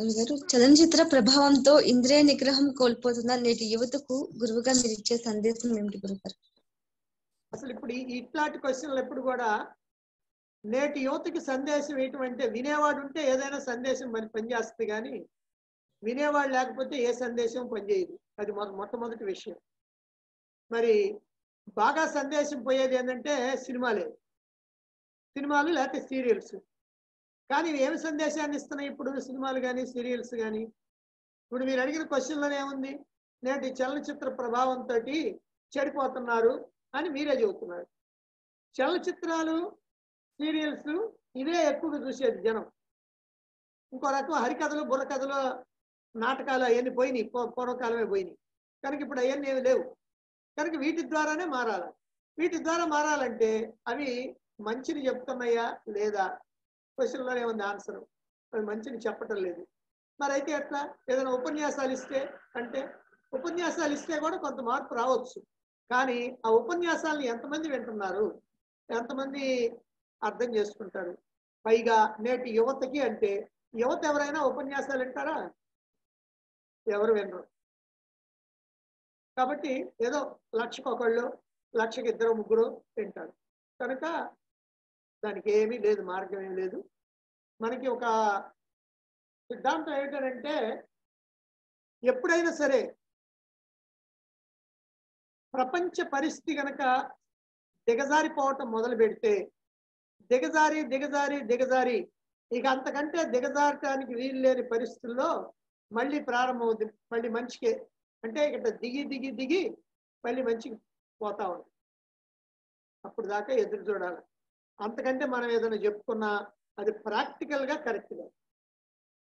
గారు చలనచిత్ర ప్రభావంతో ఇంద్రియ నిగ్రహం కోల్పోతున్న నేటి యువతకు గురువుగా మీరు ఇచ్చే సందేశం ఏమిటి గురుగారు అసలు ఇప్పుడు ఈ- ఇట్లాంటి క్వశ్చన్లు ఎప్పుడు కూడా నేటి యువతకి సందేశం ఏంటంటే వినేవాడు ఉంటే ఏదైనా సందేశం మరి పనిచేస్తుంది కానీ వినేవాడు లేకపోతే ఏ సందేశం పనిచేయదు అది మొ మొట్టమొదటి విషయం మరి బాగా సందేశం పోయేది ఏంటంటే సినిమాలే సినిమాలు లేకపోతే సీరియల్స్ కానీ ఇవి ఏమి సందేశాన్ని ఇస్తున్నాయి ఇప్పుడు సినిమాలు కానీ సీరియల్స్ కానీ ఇప్పుడు మీరు అడిగిన క్వశ్చన్లోనే ఏముంది నేటి చలనచిత్ర ప్రభావంతో చెడిపోతున్నారు అని మీరే చెబుతున్నారు చలనచిత్రాలు సీరియల్స్ ఇవే ఎక్కువగా చూసేది జనం ఇంకో రకం హరికథలు బుర్రకథలు నాటకాలు అవన్నీ పోయినాయి పూ- పూర్వకాలమే పోయినాయి కనుక ఇప్పుడు అవన్నీ ఏమి లేవు కనుక వీటి ద్వారానే మారాలి వీటి ద్వారా మారాలంటే అవి మంచిని చెప్తున్నాయా లేదా క్వశ్చన్లోనే ఉంది ఆన్సర్ అవి మంచిని చెప్పటం లేదు మరి అయితే ఎట్లా ఏదైనా ఉపన్యాసాలు ఇస్తే అంటే ఉపన్యాసాలు ఇస్తే కూడా కొంత మార్పు రావచ్చు కానీ ఆ ఉపన్యాసాలను ఎంతమంది వింటున్నారు ఎంతమంది అర్థం చేసుకుంటారు పైగా నేటి యువతకి అంటే యువత ఎవరైనా ఉపన్యాసాలు వింటారా ఎవరు వినరు కాబట్టి ఏదో లక్షకు ఒకళ్ళు లక్షకి ఇద్దరు ముగ్గురు వింటారు కనుక దానికి ఏమీ లేదు మార్గం ఏమీ లేదు మనకి ఒక సిద్ధాంతం ఏంటంటే ఎప్పుడైనా సరే ప్రపంచ పరిస్థితి గనక దిగజారిపోవటం మొదలు పెడితే దిగజారి దిగజారి దిగజారి ఇక అంతకంటే దిగజారటానికి వీలు లేని పరిస్థితుల్లో మళ్ళీ ప్రారంభమవుతుంది మళ్ళీ మంచికే అంటే ఇక్కడ దిగి దిగి దిగి మళ్ళీ మంచికి పోతా ఉంది అప్పుడు దాకా ఎదురు చూడాలి అంతకంటే మనం ఏదైనా చెప్పుకున్నా అది ప్రాక్టికల్ గా కరెక్ట్ గా